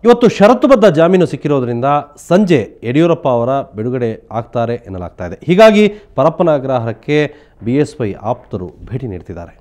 ಇವತ್ತು ಷರತ್ತುಬದ್ಧ ಜಾಮೀನು ಸಿಕ್ಕಿರೋದ್ರಿಂದ ಸಂಜೆ ಯಡಿಯೂರಪ್ಪ ಅವರ ಬಿಡುಗಡೆ ಆಗ್ತಾರೆ ಎನ್ನಲಾಗ್ತಾ ಇದೆ ಹೀಗಾಗಿ ಪರಪ್ಪನ ಅಗ್ರಹಾರಕ್ಕೆ ಬಿ ಎಸ್ ವೈ ಆಪ್ತರು ಭೇಟಿ ನೀಡ್ತಿದ್ದಾರೆ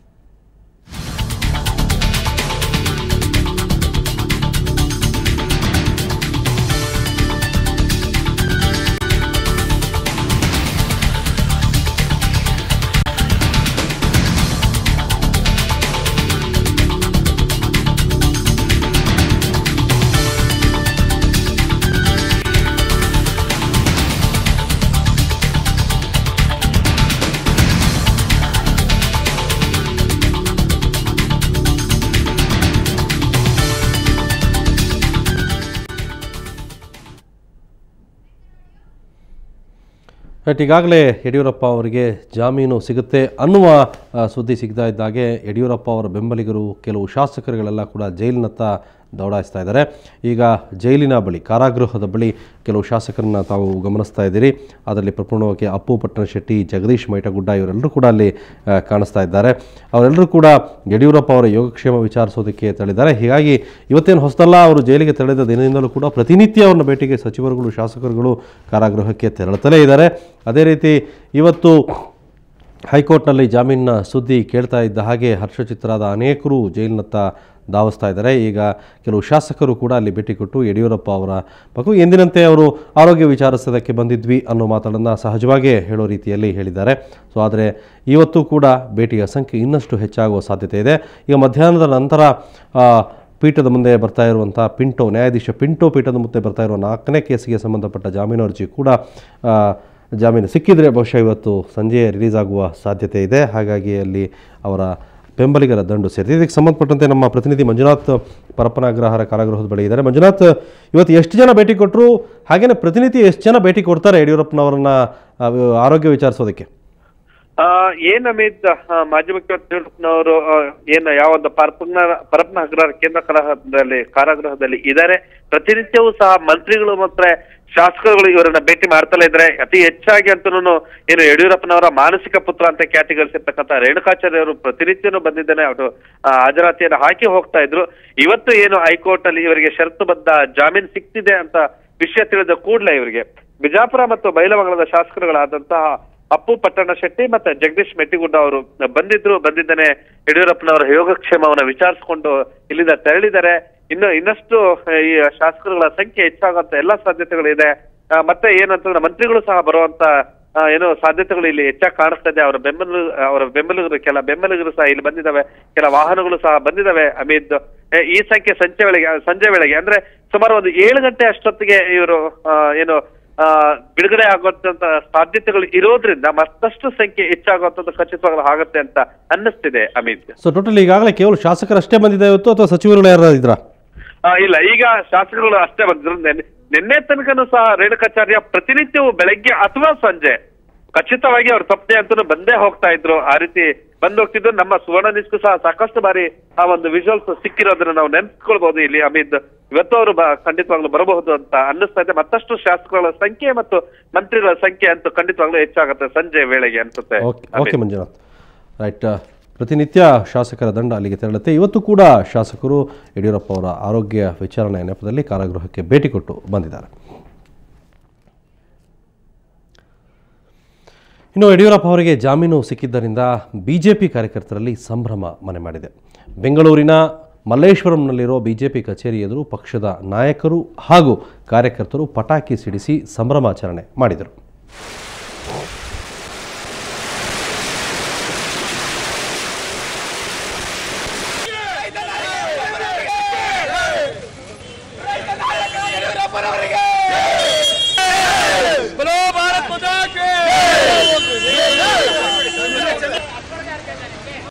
ಬಟ್ ಈಗಾಗಲೇ ಯಡಿಯೂರಪ್ಪ ಅವರಿಗೆ ಜಾಮೀನು ಸಿಗುತ್ತೆ ಅನ್ನುವ ಆ, ಸುದ್ದಿ ಸಿಗ್ತಾ ಇದ್ದಾಗೆ ಯಡಿಯೂರಪ್ಪ ಅವರ ಬೆಂಬಲಿಗರು ಕೆಲವು ಶಾಸಕರುಗಳೆಲ್ಲ ಕೂಡ ಜೈಲಿನತ್ತ ದೌಡಾಯಿಸ್ತಾ ಇದ್ದಾರೆ ಈಗ ಜೈಲಿನ ಬಳಿ ಕಾರಾಗೃಹದ ಬಳಿ ಕೆಲವು ಶಾಸಕರನ್ನ ತಾವು ಗಮನಿಸ್ತಾ ಇದ್ದೀರಿ ಅದರಲ್ಲಿ ಪ್ರಪೂರ್ಣವಾಗಿ ಅಪ್ಪು ಪಟ್ಟಣಶೆಟ್ಟಿ ಜಗದೀಶ್ ಮೈಟಗುಡ್ಡ ಇವರೆಲ್ಲರೂ ಕೂಡ ಅಲ್ಲಿ ಆ, ಕಾಣಿಸ್ತಾ ಇದ್ದಾರೆ ಅವರೆಲ್ಲರೂ ಕೂಡ ಯಡಿಯೂರಪ್ಪ ಅವರ ಯೋಗಕ್ಷೇಮ ವಿಚಾರಿಸೋದಕ್ಕೆ ತೆರಳಿದ್ದಾರೆ ಹೀಗಾಗಿ ಇವತ್ತೇನು ಹೊಸದಲ್ಲ ಅವರು ಜೈಲಿಗೆ ತೆರಳಿದ ದಿನದಿಂದಲೂ ಕೂಡ ಪ್ರತಿನಿತ್ಯ ಅವ್ರನ್ನ ಭೇಟಿಗೆ ಸಚಿವರುಗಳು ಶಾಸಕರುಗಳು ಕಾರಾಗೃಹಕ್ಕೆ ತೆರಳುತ್ತಲೇ ಇದ್ದಾರೆ ಅದೇ ರೀತಿ ಇವತ್ತು ಹೈಕೋರ್ಟ್ನಲ್ಲಿ ಜಾಮೀನಿನ ಸುದ್ದಿ ಕೇಳ್ತಾ ಇದ್ದ ಹಾಗೆ ಹರ್ಷಚಿತ್ತರಾದ ಅನೇಕರು ಜೈಲಿನತ್ತ ಧಾವಿಸ್ತಾ ಇದ್ದಾರೆ ಈಗ ಕೆಲವು ಶಾಸಕರು ಕೂಡ ಅಲ್ಲಿ ಭೇಟಿ ಕೊಟ್ಟು ಯಡಿಯೂರಪ್ಪ ಅವರ ಬಗ್ಗೆ ಎಂದಿನಂತೆ ಅವರು ಆರೋಗ್ಯ ವಿಚಾರಿಸೋದಕ್ಕೆ ಬಂದಿದ್ವಿ ಅನ್ನೋ ಮಾತುಗಳನ್ನು ಸಹಜವಾಗೇ ಹೇಳೋ ರೀತಿಯಲ್ಲಿ ಹೇಳಿದ್ದಾರೆ ಸೊ ಆದರೆ ಇವತ್ತು ಕೂಡ ಭೇಟಿಯ ಸಂಖ್ಯೆ ಇನ್ನಷ್ಟು ಹೆಚ್ಚಾಗುವ ಸಾಧ್ಯತೆ ಇದೆ ಈಗ ಮಧ್ಯಾಹ್ನದ ನಂತರ ಆ, ಪೀಠದ ಮುಂದೆ ಬರ್ತಾ ಇರುವಂಥ ಪಿಂಟೋ ನ್ಯಾಯಾಧೀಶ ಪಿಂಟೋ ಪೀಠದ ಮುಂದೆ ಬರ್ತಾ ಇರುವ ನಾಲ್ಕನೇ ಕೇಸಿಗೆ ಸಂಬಂಧಪಟ್ಟ ಜಾಮೀನು ಅರ್ಜಿ ಕೂಡ ಆ, ಜಾಮೀನು ಸಿಕ್ಕಿದರೆ ಬಹುಶಃ ಇವತ್ತು ಸಂಜೆ ರಿಲೀಸ್ ಆಗುವ ಸಾಧ್ಯತೆ ಇದೆ ಹಾಗಾಗಿ ಅಲ್ಲಿ ಅವರ ಬೆಂಬಲಿಗರ ದಂಡು ಸೇರಿದೆ ಇದಕ್ಕೆ ಸಂಬಂಧಪಟ್ಟಂತೆ ನಮ್ಮ ಪ್ರತಿನಿಧಿ ಮಂಜುನಾಥ್ ಪರಪ್ಪನ ಅಗ್ರಹಾರ ಕಾರಾಗೃಹದ ಬಳಿ ಇದ್ದಾರೆ ಮಂಜುನಾಥ್ ಇವತ್ತು ಎಷ್ಟು ಜನ ಭೇಟಿ ಕೊಟ್ಟರು ಹಾಗೇನೆ ಪ್ರತಿನಿಧಿ ಎಷ್ಟು ಜನ ಭೇಟಿ ಕೊಡ್ತಾರೆ ಯಡಿಯೂರಪ್ಪನವರನ್ನ ಆ, ಆರೋಗ್ಯ ವಿಚಾರಿಸೋದಕ್ಕೆ ಆ, ಏನ್ ಅಮಿತ್ ಆ, ಮಾಜಿ ಮುಖ್ಯಮಂತ್ರಿ ಯಡಿಯೂರಪ್ಪನವರು ಆ, ಏನ್ ಯಾವ ಒಂದು ಪರಪನ ಪರಪನ ಅಗ್ರಹಾರ ಕೇಂದ್ರ ಕಾರಾಗೃಹದಲ್ಲಿ ಕಾರಾಗೃಹದಲ್ಲಿ ಇದ್ದಾರೆ ಪ್ರತಿನಿತ್ಯವೂ ಸಹ ಮಂತ್ರಿಗಳು ಮತ್ತೆ ಶಾಸಕರುಗಳು ಇವರನ್ನ ಭೇಟಿ ಮಾಡ್ತಲೇ ಇದ್ರೆ ಅತಿ ಹೆಚ್ಚಾಗಿ ಅಂತನೂ ಏನು ಯಡಿಯೂರಪ್ಪನವರ ಮಾನಸಿಕ ಪುತ್ರ ಅಂತ ಖ್ಯಾತಿ ಗಳಿಸಿರ್ತಕ್ಕಂಥ ರೇಣುಕಾಚಾರ್ಯ ಅವರು ಪ್ರತಿನಿತ್ಯನೂ ಬಂದಿದ್ದಾನೆ ಅವರು ಆ, ಹಾಜರಾತಿಯನ್ನು ಹಾಕಿ ಹೋಗ್ತಾ ಇದ್ರು ಇವತ್ತು ಏನು ಹೈಕೋರ್ಟ್ ಅಲ್ಲಿ ಇವರಿಗೆ ಷರತ್ತುಬದ್ಧ ಜಾಮೀನು ಸಿಕ್ತಿದೆ ಅಂತ ವಿಷಯ ತಿಳಿದ ಕೂಡಲೇ ಇವರಿಗೆ ಬಿಜಾಪುರ ಮತ್ತು ಬೈಲಮಂಗಲದ ಶಾಸಕರುಗಳಾದಂತಹ ಅಪ್ಪು ಪಟ್ಟಣ ಶೆಟ್ಟಿ ಮತ್ತೆ ಜಗದೀಶ್ ಮೆಟ್ಟಿಗುಡ್ಡ ಅವರು ಬಂದಿದ್ರು ಬಂದಿದ್ದಾನೆ ಯಡಿಯೂರಪ್ಪನವರ ಯೋಗಕ್ಷೇಮವನ್ನ ವಿಚಾರಿಸಿಕೊಂಡು ಇಲ್ಲಿಂದ ತೆರಳಿದ್ದಾರೆ ಇನ್ನು ಇನ್ನಷ್ಟು ಆ, ಈ ಶಾಸಕರುಗಳ ಸಂಖ್ಯೆ ಹೆಚ್ಚಾಗುವಂತ ಎಲ್ಲಾ ಸಾಧ್ಯತೆಗಳಿದೆ ಆ, ಮತ್ತೆ ಏನಂತಂದ್ರೆ ಮಂತ್ರಿಗಳು ಸಹ ಬರುವಂತ ಆ, ಏನೋ ಸಾಧ್ಯತೆಗಳು ಇಲ್ಲಿ ಹೆಚ್ಚಾಗಿ ಕಾಣಿಸ್ತಾ ಇದೆ ಅವರ ಬೆಂಬಲ ಅವರ ಬೆಂಬಲಿಗರು ಕೆಲ ಬೆಂಬಲಿಗರು ಸಹ ಇಲ್ಲಿ ಬಂದಿದ್ದಾವೆ ಕೆಲ ವಾಹನಗಳು ಸಹ ಬಂದಿದ್ದಾವೆ ಅಮಿತ್ ಏ, ಈ ಸಂಖ್ಯೆ ಸಂಜೆ ವೇಳೆಗೆ ಸಂಜೆ ವೇಳೆಗೆ ಅಂದ್ರೆ ಸುಮಾರು ಒಂದು ಏಳು ಗಂಟೆ ಅಷ್ಟೊತ್ತಿಗೆ ಇವರು ಆ, ಏನು ಆ, ಬಿಡುಗಡೆ ಆಗುವಂತ ಸಾಧ್ಯತೆಗಳು ಇರೋದ್ರಿಂದ ಮತ್ತಷ್ಟು ಸಂಖ್ಯೆ ಹೆಚ್ಚಾಗುವಂತದ್ದು ಖಚಿತವಾಗಲು ಆಗತ್ತೆ ಅಂತ ಅನ್ನಿಸ್ತಿದೆ ಅಮಿತ್ ಸೊ ಟೋಟಲ್ ಈಗಾಗಲೇ ಕೇವಲ ಶಾಸಕರಷ್ಟೇ ಬಂದಿದೆ ಇವತ್ತು ಅಥವಾ ಸಚಿವರುಗಳು ಯಾರು ಇದ್ರಾ ಆ, ಇಲ್ಲ ಈಗ ಶಾಸಕರುಗಳು ಅಷ್ಟೇ ಬಂದಿದ್ರು ನೆನ್ನೆ- ನಿನ್ನೆ ತನಕನೂ ಸಹ ರೇಣುಕಾಚಾರ್ಯ ಪ್ರತಿನಿತ್ಯವೂ ಬೆಳಗ್ಗೆ ಅಥವಾ ಸಂಜೆ ಖಚಿತವಾಗಿ ಅವ್ರ ತಪ್ಪದೆ ಅಂತೂ ಬಂದೇ ಹೋಗ್ತಾ ಇದ್ರು ಆ ರೀತಿ ಬಂದ್ ಹೋಗ್ತಿದ್ರು ನಮ್ಮ ಸುವರ್ಣ ನ್ಯೂಸ್ಗೂ ಸಹ ಸಾಕಷ್ಟು ಬಾರಿ ಆ ಒಂದು ವಿಜುವಲ್ಸ್ ಸಿಕ್ಕಿರೋದನ್ನ ನಾವು ನೆನ್ಸ್ಕೊಳ್ಬಹುದು ಇಲ್ಲಿ ಅಮಿತ್ ಇವತ್ತು ಅವರು ಬ- ಖಂಡಿತವಾಗ್ಲೂ ಬರಬಹುದು ಅಂತ ಅನ್ನಿಸ್ತಾ ಇದೆ ಮತ್ತಷ್ಟು ಶಾಸಕರುಗಳ ಸಂಖ್ಯೆ ಮತ್ತು ಮಂತ್ರಿಗಳ ಸಂಖ್ಯೆ ಅಂತೂ ಖಂಡಿತವಾಗ್ಲೂ ಹೆಚ್ಚಾಗುತ್ತೆ ಸಂಜೆ ವೇಳೆಗೆ ಅನ್ಸುತ್ತೆ ಓಕೆ ಓಕೆ ಮಂಜುನಾಥ್ ರೈಟ್ ಪ್ರತಿನಿತ್ಯ ಶಾಸಕರ ದಂಡ ಅಲ್ಲಿಗೆ ತೆರಳುತ್ತೆ ಇವತ್ತು ಕೂಡ ಶಾಸಕರು ಯಡಿಯೂರಪ್ಪ ಅವರ ಆರೋಗ್ಯ ವಿಚಾರಣೆಯ ನೆಪದಲ್ಲಿ ಕಾರಾಗೃಹಕ್ಕೆ ಭೇಟಿ ಕೊಟ್ಟು ಬಂದಿದ್ದಾರೆ ಇನ್ನು ಯಡಿಯೂರಪ್ಪ ಅವರಿಗೆ ಜಾಮೀನು ಸಿಕ್ಕಿದ್ದರಿಂದ ಬಿಜೆಪಿ ಕಾರ್ಯಕರ್ತರಲ್ಲಿ ಸಂಭ್ರಮ ಮನೆ ಮಾಡಿದೆ ಬೆಂಗಳೂರಿನ ಮಲ್ಲೇಶ್ವರಂನಲ್ಲಿರೋ ಬಿಜೆಪಿ ಕಚೇರಿ ಎದುರು ಪಕ್ಷದ ನಾಯಕರು ಹಾಗೂ ಕಾರ್ಯಕರ್ತರು ಪಟಾಕಿ ಸಿಡಿಸಿ ಸಂಭ್ರಮಾಚರಣೆ ಮಾಡಿದರು